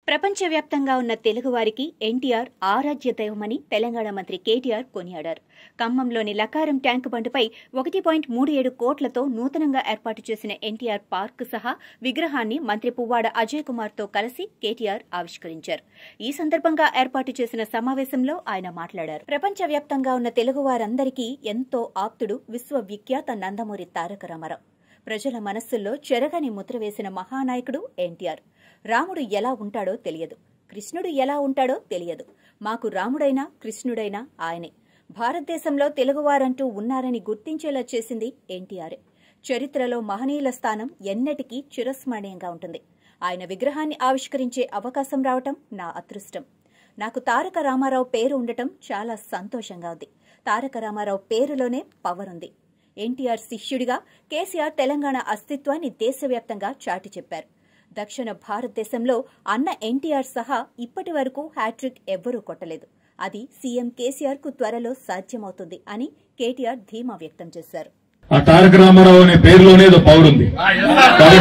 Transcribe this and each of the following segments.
ప్రపంచవ్యాప్తంగా ఉన్న తెలుగువారికి ఎన్టీఆర్ ఆరాధ్య దైవమని తెలంగాణ మంత్రి కేటీఆర్ కొనియాడారు ఖమ్మంలోని లకారం ట్యాంకు బండుపై ఒకటి పాయింట్ మూడు ఏడు కోట్లతో నూతనంగా ఏర్పాటు చేసిన ఎన్టీఆర్ పార్క్ సహా విగ్రహాన్ని మంత్రి పువ్వాడ అజయ్ కుమార్తో కలిసి కేటీఆర్ ఆవిష్కరించారు ఈ సందర్భంగా ఏర్పాటు చేసిన సమావేశంలో ఆయన మాట్లాడారు ప్రపంచవ్యాప్తంగా ఉన్న తెలుగువారందరికీ ఎంతో ఆప్తుడు విశ్వవిఖ్యాత నందమూరి తారక రామారావు ప్రజల మనస్సుల్లో చెరగని ముద్ర వేసిన మహానాయకుడు ఎన్టీఆర్ రాముడు ఎలా ఉంటాడో తెలియదు కృష్ణుడు ఎలా ఉంటాడో తెలియదు మాకు రాముడైనా కృష్ణుడైనా ఆయనే భారతదేశంలో తెలుగువారంటూ ఉన్నారని గుర్తించేలా చేసింది ఎన్టీఆరే చరిత్రలో మహనీయుల స్థానం ఎన్నటికీ చిరస్మరణీయంగా ఉంటుంది ఆయన విగ్రహాన్ని ఆవిష్కరించే అవకాశం రావటం నా అదృష్టం నాకు తారక రామారావు పేరు ఉండటం చాలా సంతోషంగా ఉంది తారక రామారావు పేరులోనే పవర్ ఉంది ఎన్టీఆర్ శిష్యుడిగా కేసీఆర్ తెలంగాణ అస్తిత్వాన్ని దేశవ్యాప్తంగా చాటి చెప్పారు దక్షిణ భారతదేశంలో అన్న ఎన్టీఆర్ సహా ఇప్పటి వరకు హ్యాట్రిక్ ఎవ్వరూ కొట్టలేదు అది సీఎం కేసీఆర్ కు త్వరలో సాధ్యమవుతుంది అని కేటీఆర్ ధీమా వ్యక్తం చేశారు ఆ తారక రామారావు అనే పేరులోనే ఏదో పవర్ ఉంది కాబట్టి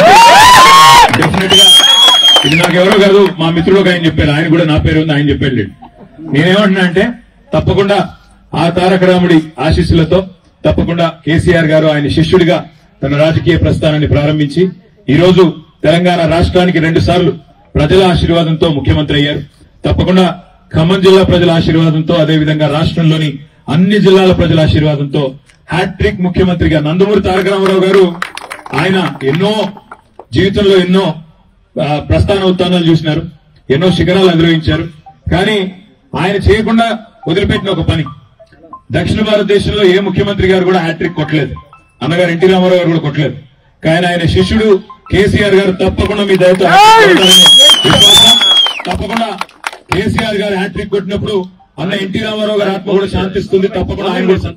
డెఫినెట్ గా ఇది నాకు ఎవరో కాదు మా మిత్రుడు ఒక ఆయన చెప్పారు ఆయన కూడా నా పేరు ఉంది ఆయన చెప్పాడు లేండి. నేనేమంటున్నా అంటే తప్పకుండా ఆ తారక రాముడి ఆశీస్సులతో తప్పకుండా కేసీఆర్ గారు ఆయన శిష్యుడిగా తన రాజకీయ ప్రస్థానాన్ని ప్రారంభించి ఈ రోజు తెలంగాణ రాష్ట్రానికి రెండు సార్లు ప్రజల ఆశీర్వాదంతో ముఖ్యమంత్రి అయ్యారు తప్పకుండా ఖమ్మం జిల్లా ప్రజల ఆశీర్వాదంతో అదేవిధంగా రాష్ట్రంలోని అన్ని జిల్లాల ప్రజల ఆశీర్వాదంతో హ్యాట్రిక్ ముఖ్యమంత్రిగా నందమూరి తారక రామారావు గారు ఆయన ఎన్నో జీవితంలో ఎన్నో ఆ, ప్రస్థాన ఉత్థానాలు చూసినారు ఎన్నో శిఖరాలు అధిరోహించారు కానీ ఆయన చేయకుండా వదిలిపెట్టిన ఒక పని దక్షిణ భారతదేశంలో ఏ ముఖ్యమంత్రి గారు కూడా హ్యాట్రిక్ కొట్టలేదు అన్నగారు ఎన్టీ రామారావు గారు కూడా కొట్టలేదు కానీ ఆయన శిష్యుడు కేసీఆర్ గారు తప్పకుండా మీ దయతో hat-trick కొడతారని విశ్వాసం. తప్పకుండా కేసీఆర్ గారు హ్యాట్రిక్ కొట్టినప్పుడు అన్న ఎన్టీ రామారావు గారి ఆత్మ కూడా శాంతిస్తుంది తప్పకుండా ఆయన కూడా